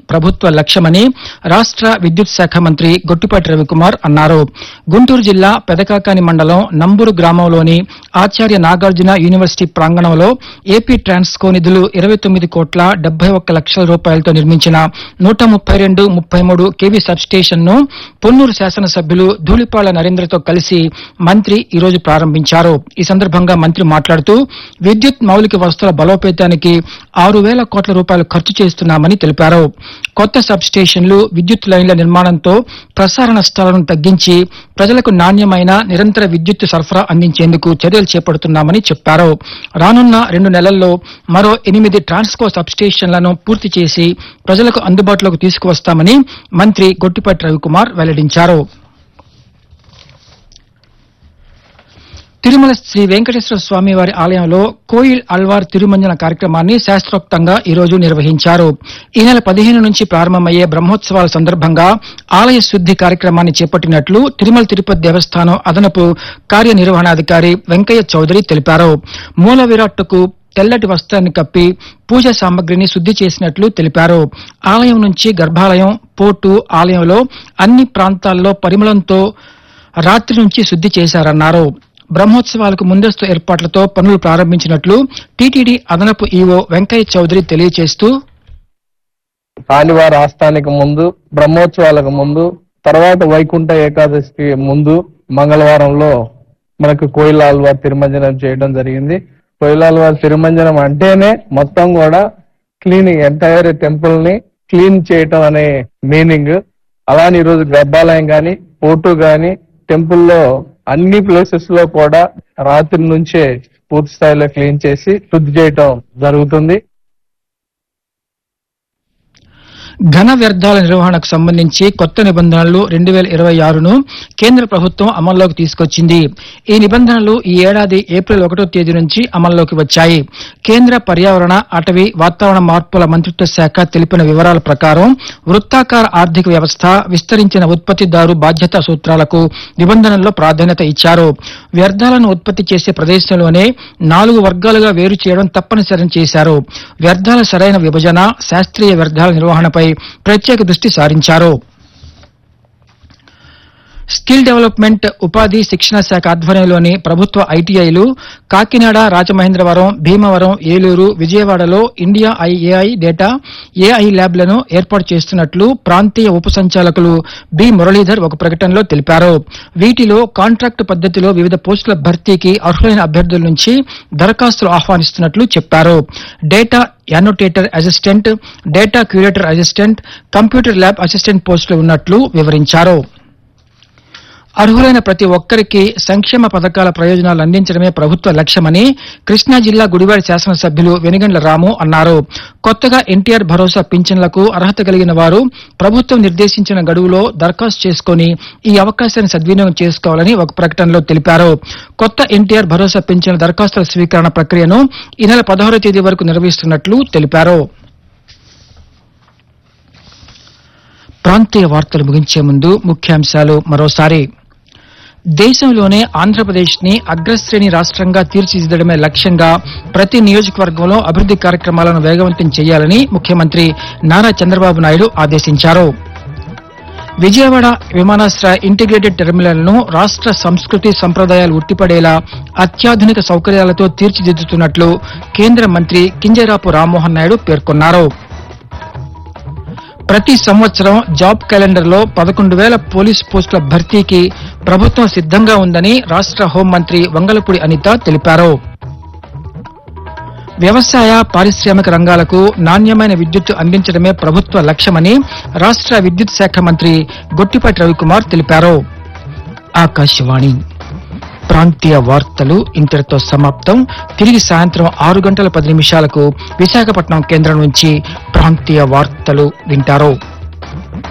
ప్రభుత్వ లక్ష్యమని రాష్ట విద్యుత్ శాఖ మంత్రి గొట్టిపాటి రవికుమార్ అన్నారు గుంటూరు జిల్లా పెదకాకాని మండలం నంబూరు గ్రామంలోని ఆచార్య నాగార్జున యూనివర్సిటీ ప్రాంగణంలో ఏపీ ట్రాన్స్కో నిధులు ఇరవై తొమ్మిది కోట్ల డెబ్బై ఒక్క లక్షల రూపాయలతో నిర్మించిన నూట ముప్పై రెండు ముప్పై మూడు కేవీ సబ్స్టేషన్ ను పొన్నూరు శాసనసభ్యులు ధూళిపాళ్ల నరేంద్రతో కలిసి మంత్రి ఈ రోజు ప్రారంభించారు ఈ సందర్భంగా మంత్రి మాట్లాడుతూ విద్యుత్ మౌలిక వసతుల బలోపేతానికి ఆరు వేల కోట్ల రూపాయలు ఖర్చు చేస్తున్నామని తెలిపారు కొత్త సబ్ స్టేషన్లు విద్యుత్ లైన్ల నిర్మాణంతో ప్రసార నష్టాలను తగ్గించి ప్రజలకు నాణ్యమైన నిరంతర విద్యుత్ సరఫరా అందించేందుకు చర్యలు చేపడుతున్నామని చెప్పారు రానున్న రెండు నెలల్లో మరో ఎనిమిది ట్రాన్స్కో సబ్ స్టేషన్లను పూర్తి చేసి ప్రజలకు అందుబాటులోకి తీసుకువస్తామని మంత్రి గొట్టిపాటి రవికుమార్ వెల్లడించారు తిరుమల శ్రీ వెంకటేశ్వర స్వామి వారి ఆలయంలో కోయిల్ అల్వార్ తిరుమంజన కార్యక్రమాన్ని శాస్త్రోక్తంగా ఈ రోజు నిర్వహించారు ఈ నెల పదిహేను నుంచి ప్రారంభమయ్యే బ్రహ్మోత్సవాల సందర్భంగా ఆలయ శుద్ది కార్యక్రమాన్ని చేపట్టినట్లు తిరుమల తిరుపతి దేవస్థానం అదనపు కార్యనిర్వహణాధికారి వెంకయ్య చౌదరి తెలిపారు మూల విరాట్టుకు తెల్లటి వస్త్రాన్ని కప్పి పూజా సామగ్రిని శుద్ది చేసినట్లు తెలిపారు ఆలయం నుంచి గర్భాలయం పోర్టు ఆలయంలో అన్ని ప్రాంతాల్లో పరిమళంతో రాత్రి నుంచి శుద్ది చేశారన్నారు బ్రహ్మోత్సవాలకు ముందస్తు ఏర్పాట్లతో పనులు ప్రారంభించినట్లు టీటీడీ అదనపు ఈవో వెంకయ్య చౌదరి తెలియజేస్తూ కాలివార ఆస్థానికి ముందు బ్రహ్మోత్సవాలకు ముందు తర్వాత వైకుంఠ ఏకాదశికి ముందు మంగళవారంలో మనకు కోయిలాల్వార్ తిరుమంజనం చేయడం జరిగింది కోయిలాల్వార్ తిరుమంజనం అంటేనే మొత్తం కూడా క్లీనింగ్ ఎంటైర్ టెంపుల్ ని క్లీన్ చేయటం అనే మీనింగ్ అలానే ఈరోజు గర్భాలయం గాని పోర్టు గాని టెంపుల్లో అన్ని ప్లేసెస్ లో కూడా రాత్రి నుంచే పూర్తి స్థాయిలో క్లీన్ చేసి శుద్ధి చేయటం జరుగుతుంది ఘన వ్యర్థాల నిర్వహణకు సంబంధించి కొత్త నిబంధనలు రెండు వేల ఇరవై ఆరును కేంద్ర ప్రభుత్వం అమల్లోకి తీసుకొచ్చింది ఈ నిబంధనలు ఈ ఏడాది ఏప్రిల్ ఒకటో తేదీ నుంచి అమల్లోకి వచ్చాయి కేంద్ర పర్యావరణ అటవీ వాతావరణ మార్పుల మంత్రిత్వ శాఖ తెలిపిన వివరాల ప్రకారం వృత్తాకార ఆర్థిక వ్యవస్థ విస్తరించిన ఉత్పత్తిదారు బాధ్యతా సూత్రాలకు నిబంధనల్లో ప్రాధాన్యత ఇచ్చారు వ్యర్థాలను ఉత్పత్తి చేసే ప్రదేశంలోనే నాలుగు వర్గాలుగా వేరు చేయడం తప్పనిసరి చేశారు వ్యర్థాల సరైన విభజన శాస్త్రీయ వ్యర్థాల నిర్వహణపై ప్రత్యేక దృష్టి సారించారు స్కిల్ డెవలప్మెంట్ ఉపాధి శిక్షణ శాఖ ఆధ్వర్యంలోని ప్రభుత్వ ఐటీఐలు కాకినాడ రాజమహేంద్రవరం భీమవరం ఏలూరు విజయవాడలో ఇండియా ఐఏఐ డేటా ఏఐ ల్యాబ్లను ఏర్పాటు చేస్తున్నట్లు ప్రాంతీయ ఉప సంచాలకులు బి మురళీధర్ ఒక ప్రకటనలో తెలిపారు వీటిలో కాంట్రాక్టు పద్దతిలో వివిధ పోస్టుల భర్తీకి అర్హులైన అభ్యర్థుల నుంచి దరఖాస్తులు ఆహ్వానిస్తున్నట్లు చెప్పారు data annotator assistant data curator assistant computer lab assistant పోస్టులు ఉన్నట్లు వివరించారు అర్హులైన ప్రతి ఒక్కరికి సంక్షేమ పథకాల ప్రయోజనాలు అందించడమే ప్రభుత్వ లక్ష్యమని కృష్ణా జిల్లా గుడివాడ శాసనసభ్యులు వెనుగండ్ల రాము అన్నారు కొత్తగా ఎన్టీఆర్ భరోసా పింఛన్లకు అర్హత కలిగిన వారు ప్రభుత్వం నిర్దేశించిన గడువులో దరఖాస్తు చేసుకుని ఈ అవకాశాన్ని సద్వినియోగం చేసుకోవాలని ఒక ప్రకటనలో తెలిపారు కొత్త ఎన్టీఆర్ భరోసా పింఛన్ల దరఖాస్తుల స్వీకరణ ప్రక్రియను ఈ నెల పదహారో తేదీ వరకు నిర్వహిస్తున్నట్లు తెలిపారు ప్రాంతీయ వార్తలు ముగించే ముందు ముఖ్యాంశాలు మరోసారి దేశంలోనే ఆంధ్రప్రదేశ్ ని అగ్రశ్రేణి రాష్ట్రంగా తీర్చిదిద్దడమే లక్ష్యంగా ప్రతి నియోజకవర్గంలో అభివృద్ది కార్యక్రమాలను వేగవంతం చేయాలని ముఖ్యమంత్రి నారా చంద్రబాబు నాయుడు ఆదేశించారు విజయవాడ విమానాశ్రయ ఇంటిగ్రేటెడ్ టెర్మినల్ ను రాష్ట్ర సంస్కృతి సంప్రదాయాలు ఉట్టిపడేలా అత్యాధునిక సౌకర్యాలతో తీర్చిదిద్దుతున్నట్లు కేంద్ర మంత్రి కింజరాపు రామ్మోహన్ నాయుడు పేర్కొన్నారు ప్రతి సంవత్సరం జాబ్ క్యాలెండర్ లో పదకొండు వేల పోలీస్ పోస్టుల భర్తీకి ప్రభుత్వం సిద్ధంగా ఉందని రాష్ట్ర హోంమంత్రి వంగలపూడి అనిత తెలిపారు వ్యవసాయ పారిశ్రామిక రంగాలకు నాణ్యమైన విద్యుత్ అందించడమే ప్రభుత్వ లక్ష్యమని రాష్ట్ర విద్యుత్ శాఖ మంత్రి గొట్టిపాటి రవికుమార్ తెలిపారు ఆకాశవాణి ప్రాంతీయ వార్తలు ఇంతటితో సమాప్తం తిరిగి సాయంత్రం ఆరు గంటల పది నిమిషాలకు విశాఖపట్నం కేంద్రం నుంచి ప్రాంతీయ వార్తలు వింటారు